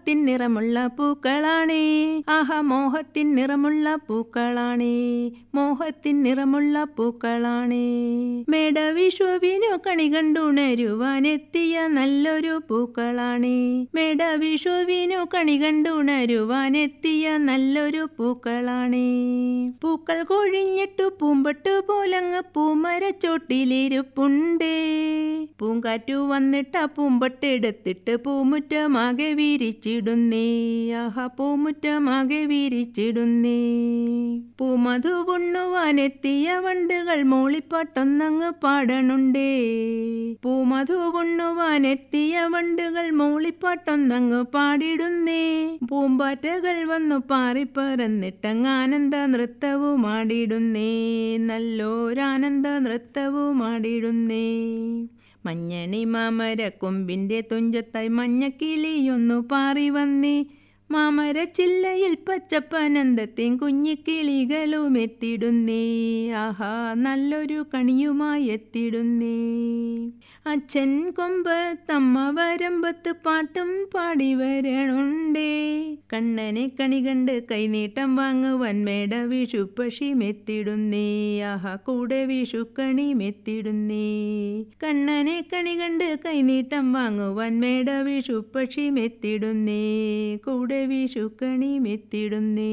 മോഹത്തിൻ നിറമുള്ള പൂക്കളാണേ ആഹ മോഹത്തിൻ നിറമുള്ള പൂക്കളാണേ മോഹത്തിൻ നിറമുള്ള പൂക്കളാണേ മേടവിഷുവിനു കണി കണ്ടുണരുവാനെത്തിയ നല്ലൊരു പൂക്കളാണേ മേടവിഷുവിനു കണി കണ്ടുണരുവാനെത്തിയ നല്ലൊരു പൂക്കളാണേ പൂക്കൾ കൊഴിഞ്ഞിട്ടു പൂമ്പട്ട് പോലങ്ങ് പൂമരച്ചോട്ടിലിരുപ്പുണ്ടേ പൂങ്കാറ്റു വന്നിട്ട പൂമ്പട്ടെടുത്തിട്ട് പൂമുറ്റമാകെ വിരിച്ചിടുന്നേ ആഹ പൂമുറ്റമാകെ വിരിച്ചിടുന്നേ പൂമധു ഉണ്ണുവാനെത്തിയ വണ്ടുകൾ മൂളിപ്പാട്ടൊന്നങ്ങ് പാടണുണ്ടേ പൂമധു ഉണ്ണുവാനെത്തിയ വണ്ടുകൾ മൂളിപ്പാട്ടൊന്നങ്ങ് പാടിടുന്നേ പൂമ്പാറ്റകൾ വന്നു പാറിപ്പറന്നിട്ടങ്ങാനന്ദ നൃത്തവും ആടിടുന്നേ നല്ലോരാനന്ദ നൃത്തവും ആടിടുന്നേ മഞ്ഞണി മാമര കൊമ്പിന്റെ തുഞ്ചത്തായി മഞ്ഞക്കിളിയൊന്നു പാറി വന്നേ മാമര ചില്ലയിൽ പച്ചപ്പനന്തത്തെയും കുഞ്ഞിക്കിളികളും എത്തിടുന്നേ ആഹാ നല്ലൊരു കണിയുമായി എത്തിടുന്നേ അച്ഛൻ കൊമ്പത്തമ്മ വരമ്പത്ത് പാട്ടും പാടി വരണുണ്ടേ കണ്ണനെ കണി കണ്ട് കൈനീട്ടം വാങ്ങുവാൻ മേട വിഷു പക്ഷി മെത്തിടുന്നേ ആഹാ കൂടെ വിഷുക്കണി മെത്തിടുന്നേ കണ്ണനെ കണി കണ്ട് കൈനീട്ടം വാങ്ങുവാൻ മേട വിഷു പക്ഷി മെത്തിടുന്നേ കൂടെ വിഷുക്കണി മെത്തിടുന്നേ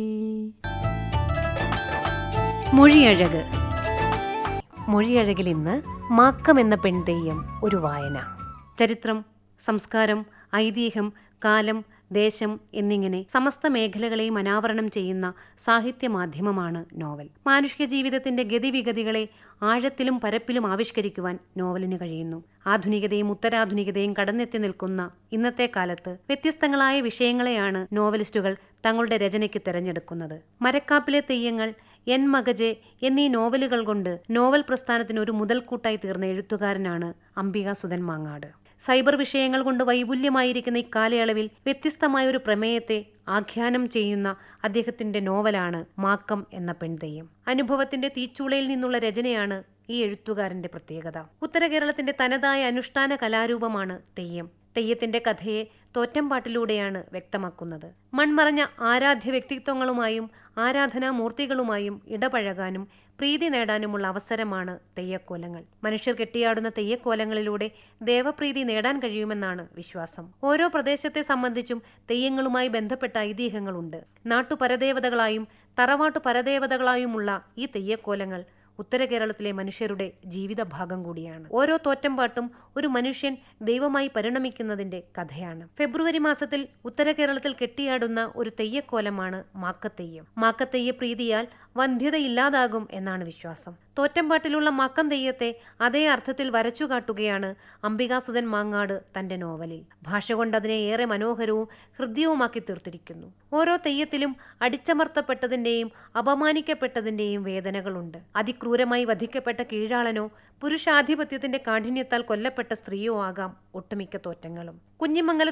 മൊഴിയഴക് മൊഴിയഴകിൽ ഇന്ന് മാക്കം എന്ന പെൺതെയ്യം ഒരു വായന ചരിത്രം സംസ്കാരം ഐതിഹ്യം കാലം ദേശം എന്നിങ്ങനെ സമസ്ത മേഖലകളെയും അനാവരണം ചെയ്യുന്ന സാഹിത്യ മാധ്യമമാണ് നോവൽ മാനുഷിക ജീവിതത്തിന്റെ ഗതിവിഗതികളെ ആഴത്തിലും പരപ്പിലും ആവിഷ്കരിക്കുവാൻ നോവലിന് കഴിയുന്നു ആധുനികതയും ഉത്തരാധുനികതയും കടന്നെത്തി നിൽക്കുന്ന ഇന്നത്തെ കാലത്ത് വ്യത്യസ്തങ്ങളായ വിഷയങ്ങളെയാണ് നോവലിസ്റ്റുകൾ തങ്ങളുടെ രചനയ്ക്ക് തിരഞ്ഞെടുക്കുന്നത് മരക്കാപ്പിലെ തെയ്യങ്ങൾ എൻ മകജെ എന്നീ നോവലുകൾ കൊണ്ട് നോവൽ പ്രസ്ഥാനത്തിന് ഒരു മുതൽക്കൂട്ടായി തീർന്ന എഴുത്തുകാരനാണ് അംബിക സുധൻ മാങ്ങാട് സൈബർ വിഷയങ്ങൾ കൊണ്ട് വൈപുല്യമായിരിക്കുന്ന ഇക്കാലയളവിൽ വ്യത്യസ്തമായ ഒരു പ്രമേയത്തെ ആഖ്യാനം ചെയ്യുന്ന അദ്ദേഹത്തിന്റെ നോവലാണ് മാക്കം എന്ന പെൺതെയ്യം അനുഭവത്തിന്റെ തീച്ചൂളയിൽ നിന്നുള്ള രചനയാണ് ഈ എഴുത്തുകാരന്റെ പ്രത്യേകത ഉത്തര കേരളത്തിന്റെ തനതായ അനുഷ്ഠാന കലാരൂപമാണ് തെയ്യം തെയ്യത്തിന്റെ കഥയെ തോറ്റംപാട്ടിലൂടെയാണ് വ്യക്തമാക്കുന്നത് മൺമറഞ്ഞ ആരാധ്യ വ്യക്തിത്വങ്ങളുമായും ആരാധനാമൂർത്തികളുമായും ഇടപഴകാനും പ്രീതി നേടാനുമുള്ള അവസരമാണ് തെയ്യക്കോലങ്ങൾ മനുഷ്യർ കെട്ടിയാടുന്ന തെയ്യക്കോലങ്ങളിലൂടെ ദേവപ്രീതി നേടാൻ കഴിയുമെന്നാണ് വിശ്വാസം ഓരോ പ്രദേശത്തെ സംബന്ധിച്ചും തെയ്യങ്ങളുമായി ബന്ധപ്പെട്ട ഐതിഹ്യങ്ങളുണ്ട് നാട്ടുപരദേവതകളായും തറവാട്ടു പരദേവതകളായുമുള്ള ഈ തെയ്യക്കോലങ്ങൾ ഉത്തര കേരളത്തിലെ മനുഷ്യരുടെ ജീവിത ഭാഗം കൂടിയാണ് ഓരോ തോറ്റംപാട്ടും ഒരു മനുഷ്യൻ ദൈവമായി പരിണമിക്കുന്നതിന്റെ കഥയാണ് ഫെബ്രുവരി മാസത്തിൽ ഉത്തര കേരളത്തിൽ കെട്ടിയാടുന്ന ഒരു തെയ്യക്കോലമാണ് മാക്കത്തെയ്യം മാക്കത്തെയ്യ പ്രീതിയാൽ വന്ധ്യതയില്ലാതാകും എന്നാണ് വിശ്വാസം തോറ്റംപാട്ടിലുള്ള മക്കം തെയ്യത്തെ അതേ അർത്ഥത്തിൽ വരച്ചു കാട്ടുകയാണ് അംബികാസുധൻ മാങ്ങാട് തന്റെ നോവലിൽ ഭാഷ കൊണ്ട് അതിനെ ഏറെ മനോഹരവും ഹൃദ്യവുമാക്കി തീർത്തിരിക്കുന്നു ഓരോ തെയ്യത്തിലും അടിച്ചമർത്തപ്പെട്ടതിന്റെയും അപമാനിക്കപ്പെട്ടതിന്റെയും വേദനകളുണ്ട് അതിക്രൂരമായി വധിക്കപ്പെട്ട കീഴാളനോ പുരുഷാധിപത്യത്തിന്റെ കാഠിന്യത്താൽ കൊല്ലപ്പെട്ട സ്ത്രീയോ ആകാം ഒട്ടുമിക്ക തോറ്റങ്ങളും കുഞ്ഞിമംഗല